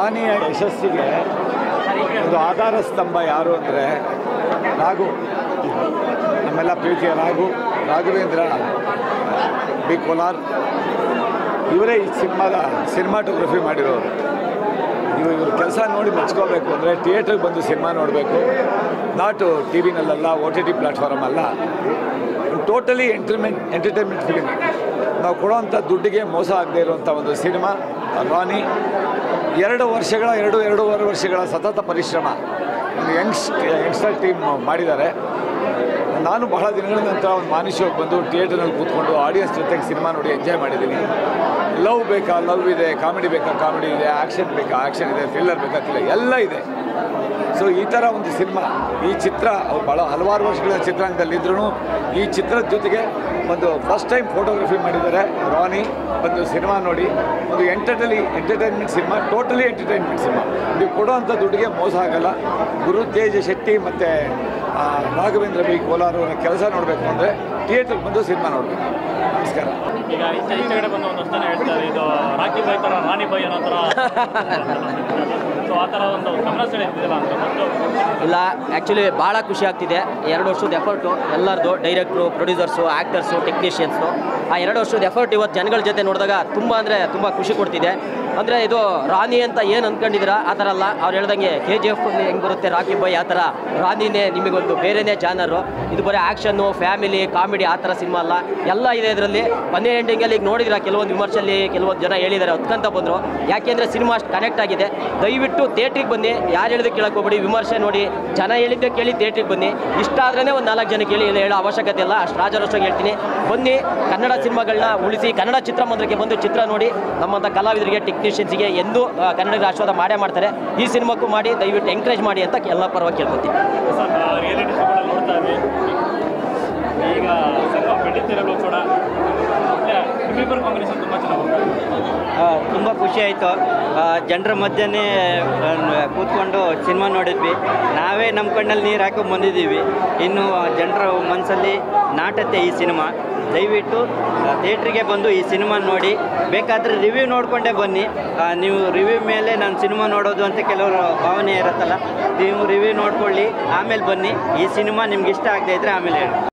ರಾಣಿಯ ಯಶಸ್ಸಿಗೆ ಒಂದು ಆಧಾರ ಸ್ತಂಭ ಯಾರು ಅಂದರೆ ರಾಘು ನಮ್ಮೆಲ್ಲ ಪ್ರೀತಿಯ ರಾಘು ರಾಘವೇಂದ್ರ ಬಿ ಕೋಲಾರ್ ಇವರೇ ಈ ಸಿನಿಮಾದ ಸಿನಿಮಾಟೋಗ್ರಫಿ ಮಾಡಿರೋರು ನೀವು ಇವ್ರ ಕೆಲಸ ನೋಡಿ ಮೆಚ್ಕೋಬೇಕು ಅಂದರೆ ಥಿಯೇಟ್ರಿಗೆ ಬಂದು ಸಿನಿಮಾ ನೋಡಬೇಕು ನಾಟು ಟಿ ವಿನಲ್ಲ ಓ ಟಿ ಟಿ ಪ್ಲ್ಯಾಟ್ಫಾರ್ಮ್ ಅಲ್ಲ ಟೋಟಲಿ ಎಂಟರ್ಮೆಂಟ್ ಎಂಟರ್ಟೈನ್ಮೆಂಟ್ ಫಿಲಿಮ್ ನಾವು ಕೊಡೋವಂಥ ದುಡ್ಡಿಗೆ ಮೋಸ ಆಗದೆ ಇರುವಂಥ ಒಂದು ಸಿನಿಮಾ ರಾನಿ ಎರಡು ವರ್ಷಗಳ ಎರಡು ಎರಡೂವರೆ ವರ್ಷಗಳ ಸತತ ಪರಿಶ್ರಮ ಒಂದು ಯಂಗ್ಸ್ ಯಂಗ್ಸ್ಟರ್ ಟೀಮ್ ಮಾಡಿದ್ದಾರೆ ನಾನು ಬಹಳ ದಿನಗಳ ನಂತರ ಒಂದು ಮಾನುಷ್ಯವಾಗಿ ಬಂದು ಥಿಯೇಟರ್ನಲ್ಲಿ ಕೂತ್ಕೊಂಡು ಆಡಿಯನ್ಸ್ ಜೊತೆಗೆ ಸಿನಿಮಾ ನೋಡಿ ಎಂಜಾಯ್ ಮಾಡಿದ್ದೀನಿ ಲವ್ ಬೇಕಾ ಲವ್ ಇದೆ ಕಾಮಿಡಿ ಬೇಕಾ ಕಾಮಿಡಿ ಇದೆ ಆ್ಯಕ್ಷನ್ ಬೇಕಾ ಆ್ಯಕ್ಷನ್ ಇದೆ ಥ್ರಿಲ್ಲರ್ ಬೇಕಾ ಥ್ರಿಲ್ಲರ್ ಎಲ್ಲ ಇದೆ ಸೊ ಈ ಥರ ಒಂದು ಸಿನಿಮಾ ಈ ಚಿತ್ರ ಅವ್ರು ಭಾಳ ಹಲವಾರು ವರ್ಷಗಳ ಚಿತ್ರಾಂಗದಲ್ಲಿದ್ದರೂ ಈ ಚಿತ್ರದ ಜೊತೆಗೆ ಒಂದು ಫಸ್ಟ್ ಟೈಮ್ ಫೋಟೋಗ್ರಫಿ ಮಾಡಿದ್ದಾರೆ ರಾನಿ ಒಂದು ಸಿನಿಮಾ ನೋಡಿ ಒಂದು ಎಂಟರ್ಟೈಲಿ entertainment cinema totally entertainment cinema ನೀವು ಕೊಡೋವಂಥ ದುಡ್ಡಿಗೆ ಮೋಸ ಆಗಲ್ಲ ಗುರು ತೇಜ ಶೆಟ್ಟಿ ಮತ್ತು ರಾಘವೇಂದ್ರ ಬಿ ಕೋಲಾರ್ ಅವರ ಕೆಲಸ ನೋಡಬೇಕು ಅಂದರೆ ಥಿಯೇಟ್ರಿಗೆ ಬಂದು ಸಿನಿಮಾ ನೋಡಬೇಕು ನಮಸ್ಕಾರ ಈಗ ಈಚೆ ಈಚೆ ಕಡೆ ಬಂದು ಒಂದಷ್ಟು ಜನ ಹೇಳ್ತಾರೆ ಇದು ರಾಕಿ ಬಾಯ್ ಥರ ರಾಣಿ ಬಾಯ್ ಅನ್ನೋ ಥರ ಸೊ ಆ ಥರ ಒಂದು ಗಮನ ಸೆಳೆದಿದೆಯಲ್ಲ ಅಂತ ಮತ್ತು ಇಲ್ಲ ಆ್ಯಕ್ಚುಲಿ ಭಾಳ ಖುಷಿ ಆಗ್ತಿದೆ ಎರಡು ವರ್ಷದ ಎಫರ್ಟು ಎಲ್ಲರದು ಡೈರೆಕ್ಟ್ರು ಪ್ರೊಡ್ಯೂಸರ್ಸು ಆ್ಯಕ್ಟರ್ಸು ಟೆಕ್ನಿಷಿಯನ್ಸು ಆ ಎರಡು ವರ್ಷದ ಎಫರ್ಟ್ ಇವತ್ತು ಜನಗಳ ಜೊತೆ ನೋಡಿದಾಗ ತುಂಬ ಅಂದರೆ ತುಂಬ ಖುಷಿ ಕೊಡ್ತಿದೆ ಅಂದರೆ ಇದು ರಾಣಿ ಅಂತ ಏನು ಅಂದ್ಕೊಂಡಿದ್ದೀರಾ ಆ ಥರ ಅಲ್ಲ ಅವ್ರು ಹೇಳ್ದಂಗೆ ಕೆ ಜಿ ಎಫ್ ಹೆಂಗೆ ಬರುತ್ತೆ ರಾಕಿ ಬಾಯ್ ಆ ಥರ ರಾಣಿನೇ ನಿಮಗೊಂದು ಬೇರೆನೇ ಜಾನರು ಇದು ಬರೀ ಆ್ಯಕ್ಷನ್ನು ಫ್ಯಾಮಿಲಿ ಕಾಮಿಡಿ ಆ ಥರ ಸಿನಿಮಾ ಅಲ್ಲ ಎಲ್ಲ ಇದೆ ಇದರಲ್ಲಿ ಕೊನೆ ಎಂಡಿಂಗಲ್ಲಿ ಈಗ ನೋಡಿದಿರ ಕೆಲವೊಂದು ವಿಮರ್ಶೆಯಲ್ಲಿ ಕೆಲವೊಂದು ಜನ ಹೇಳಿದ್ದಾರೆ ಹೊತ್ಕೊಂತ ಬಂದರು ಯಾಕೆಂದರೆ ಸಿನಿಮಾ ಅಷ್ಟು ಕನೆಕ್ಟ್ ಆಗಿದೆ ದಯವಿಟ್ಟು ಥಿಯೇಟ್ರಿಗೆ ಬನ್ನಿ ಯಾರು ಹೇಳಿದ್ರೆ ಕೇಳಕ್ಕೆ ಹೋಗ್ಬೇಡಿ ವಿಮರ್ಶೆ ನೋಡಿ ಜನ ಹೇಳಿದ್ದೆ ಕೇಳಿ ಥಿಯೇಟ್ರಿಗೆ ಬನ್ನಿ ಇಷ್ಟ ಆದ್ರೇ ಒಂದು ನಾಲ್ಕು ಜನಕ್ಕೆ ಹೇಳಿ ಹೇಳೋ ಅವಶ್ಯಕತೆ ಇಲ್ಲ ಅಷ್ಟು ರಾಜರೋಷವಾಗಿ ಹೇಳ್ತೀನಿ ಬನ್ನಿ ಕನ್ನಡ ಸಿನಿಮಾಗಳನ್ನ ಉಳಿಸಿ ಕನ್ನಡ ಚಿತ್ರಮಂದಿರಕ್ಕೆ ಬಂದು ಚಿತ್ರ ನೋಡಿ ನಮ್ಮಂಥ ಕಲಾವಿದರಿಗೆ ಟೆಕ್ನಿಷಿಯನ್ಸ್ಗೆ ಎಂದು ಆ, ಕನ್ನಡಿಗರ ಆಶೀರ್ವಾದ ಮಾಡೇ ಮಾಡ್ತಾರೆ ಈ ಸಿನಿಮಾಕ್ಕೂ ಮಾಡಿ ದಯವಿಟ್ಟು ಎಂಕರೇಜ್ ಮಾಡಿ ಅಂತ ಎಲ್ಲ ಪರವಾಗಿ ಕೇಳ್ಕೊತೀನಿ ಸರ್ ರಿಯಾಲಿಟಿ ಶೋಗಳಲ್ಲಿ ನೋಡ್ತಾ ಇದ್ವಿ ಈಗ ಸಿನಿಮಾ ಬೆಳೀತಿರಲು ಕೂಡ ನಿಮ್ಮಿಬ್ಬರ ಕಾಂಬಿನೇಷನ್ ತುಂಬ ಚೆನ್ನಾಗಿ ತುಂಬ ಖುಷಿ ಆಯಿತು ಜನರ ಮಧ್ಯನೇ ಆ, ಕೂತ್ಕೊಂಡು ಸಿನಿಮಾ ನೋಡಿದ್ವಿ ನಾವೇ ನಮ್ಮ ಕಣ್ಣಲ್ಲಿ ನೀರು ಹಾಕೊಂಡು ಬಂದಿದ್ದೀವಿ ಇನ್ನು ಜನರ ಮನಸ್ಸಲ್ಲಿ ನಾಟತ್ತೆ ಈ ಸಿನಿಮಾ ದಯವಿಟ್ಟು ಥಿಯೇಟ್ರಿಗೆ ಬಂದು ಈ ಸಿನಿಮಾ ನೋಡಿ ಬೇಕಾದರೆ ರಿವ್ಯೂ ನೋಡಿಕೊಂಡೇ ಬನ್ನಿ ಆ, ನೀವು ರಿವ್ಯೂ ಮೇಲೆ ನಾನು ಸಿನಿಮಾ ನೋಡೋದು ಅಂತ ಕೆಲವರು ಭಾವನೆ ಇರುತ್ತಲ್ಲ ನೀವು ರಿವ್ಯೂ ನೋಡ್ಕೊಳ್ಳಿ ಆಮೇಲೆ ಬನ್ನಿ ಈ ಸಿನಿಮಾ ನಿಮ್ಗೆ ಇಷ್ಟ ಆಗದೆ ಇದ್ದರೆ ಆಮೇಲೆ ಹೇಳಿ